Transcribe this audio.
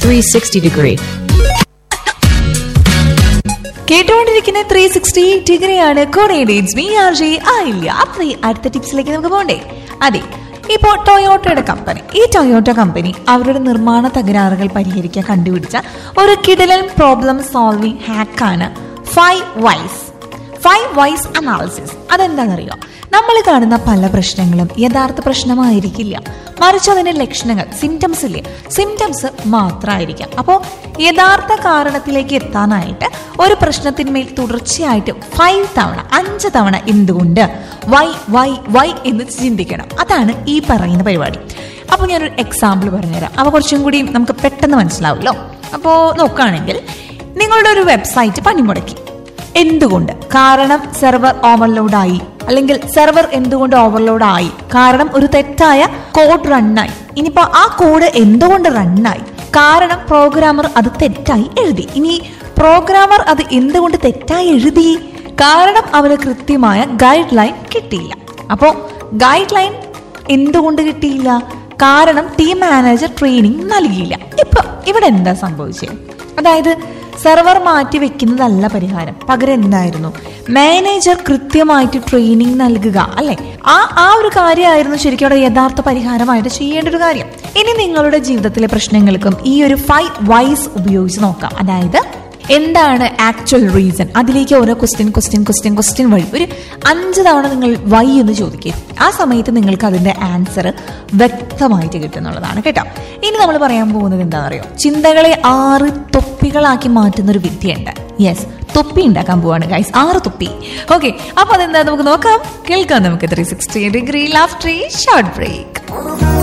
360 degree. കേട്ടുകൊണ്ടിരിക്കുന്ന three sixty ഡിഗ്രിയാണ് കോണേഡേറ്റ്സ് me R J ആയില്ല അപ്പൊ ഈ അടുത്ത ടിപ്സിലേക്ക് നമുക്ക് പോകണ്ടേ അതെ ഇപ്പോൾ ടൊയോട്ടയുടെ കമ്പനി ഈ ടൊയോട്ട കമ്പനി അവരുടെ നിർമ്മാണ തകരാറുകൾ പരിഹരിക്കാൻ കണ്ടുപിടിച്ച ഒരു കിടലൻ പ്രോബ്ലം സോൾവിംഗ് ഹാക്കാണ് five whys five whys analysis അതെന്താണെന്നറിയോ നമ്മൾ കാണുന്ന പല പ്രശ്നങ്ങളും യഥാർത്ഥ പ്രശ്നമായിരിക്കില്ല മറിച്ച് അതിന്റെ ലക്ഷണങ്ങൾ സിംറ്റംസ് ഇല്ലേ സിംറ്റംസ് മാത്രമായിരിക്കാം അപ്പോൾ യഥാർത്ഥ കാരണത്തിലേക്ക് എത്താനായിട്ട് ഒരു പ്രശ്നത്തിന്മേൽ തുടർച്ചയായിട്ട് ഫൈവ് തവണ അഞ്ച് തവണ എന്തുകൊണ്ട് വൈ വൈ വൈ എന്ന് ചിന്തിക്കണം അതാണ് ഈ പറയുന്ന പരിപാടി അപ്പോൾ ഞാനൊരു എക്സാമ്പിൾ പറഞ്ഞുതരാം അപ്പോൾ കുറച്ചും കൂടി നമുക്ക് പെട്ടെന്ന് മനസ്സിലാവുമല്ലോ അപ്പോൾ നോക്കുകയാണെങ്കിൽ നിങ്ങളുടെ ഒരു വെബ്സൈറ്റ് പണിമുടക്കി എന്തുകൊണ്ട് കാരണം സെർവർ ഓവർലോഡായി അല്ലെങ്കിൽ സെർവർ എന്തുകൊണ്ട് ഓവർലോഡായി കാരണം ഒരു തെറ്റായ കോഡ് റണ്ണായി ഇനിയിപ്പോ ആ കോഡ് എന്തുകൊണ്ട് റണ്ണായി കാരണം പ്രോഗ്രാമർ അത് തെറ്റായി എഴുതി ഇനി പ്രോഗ്രാമർ അത് എന്തുകൊണ്ട് തെറ്റായി എഴുതി കാരണം അവന് കൃത്യമായ ഗൈഡ് ലൈൻ കിട്ടിയില്ല അപ്പോ ഗൈഡ് ലൈൻ എന്തുകൊണ്ട് കിട്ടിയില്ല കാരണം ടീം മാനേജർ ട്രെയിനിങ് നൽകിയില്ല ഇപ്പൊ ഇവിടെ എന്താ സംഭവിച്ചത് അതായത് സെർവർ മാറ്റി വെക്കുന്നതല്ല പരിഹാരം പകരം എന്തായിരുന്നു മാനേജർ കൃത്യമായിട്ട് ട്രെയിനിങ് നൽകുക അല്ലെ ആ ആ ഒരു കാര്യമായിരുന്നു ശരിക്കും അവിടെ യഥാർത്ഥ പരിഹാരമായിട്ട് ചെയ്യേണ്ട ഒരു കാര്യം ഇനി നിങ്ങളുടെ ജീവിതത്തിലെ പ്രശ്നങ്ങൾക്കും ഈ ഒരു ഫൈവ് വൈസ് ഉപയോഗിച്ച് നോക്കാം അതായത് എന്താണ് ആക്ച്വൽ റീസൺ അതിലേക്ക് ഓരോ ക്വസ്റ്റ്യൻ ക്വസ്റ്റ്യൻ ക്വസ്റ്റ്യൻ ക്വസ്റ്റ്യൻ വഴി ഒരു അഞ്ച് തവണ നിങ്ങൾ വൈ എന്ന് ചോദിക്കും ആ സമയത്ത് നിങ്ങൾക്ക് അതിന്റെ ആൻസർ വ്യക്തമായിട്ട് കിട്ടുന്നുള്ളതാണ് കേട്ടോ ഇനി നമ്മൾ പറയാൻ പോകുന്നത് എന്താണെന്നറിയോ ചിന്തകളെ ആറ് തൊപ്പികളാക്കി മാറ്റുന്ന ഒരു വിദ്യയുണ്ട് യെസ് തൊപ്പി ഉണ്ടാക്കാൻ പോവാണ് ഗൈസ് ആറ് തൊപ്പി ഓക്കെ അപ്പൊ അതെന്താ നമുക്ക് നോക്കാം കേൾക്കാം നമുക്ക് ത്രീ സിക്സ്റ്റി ഡിഗ്രി ലാഫ്റ്ററി ഷോർട്ട് ബ്രേക്ക്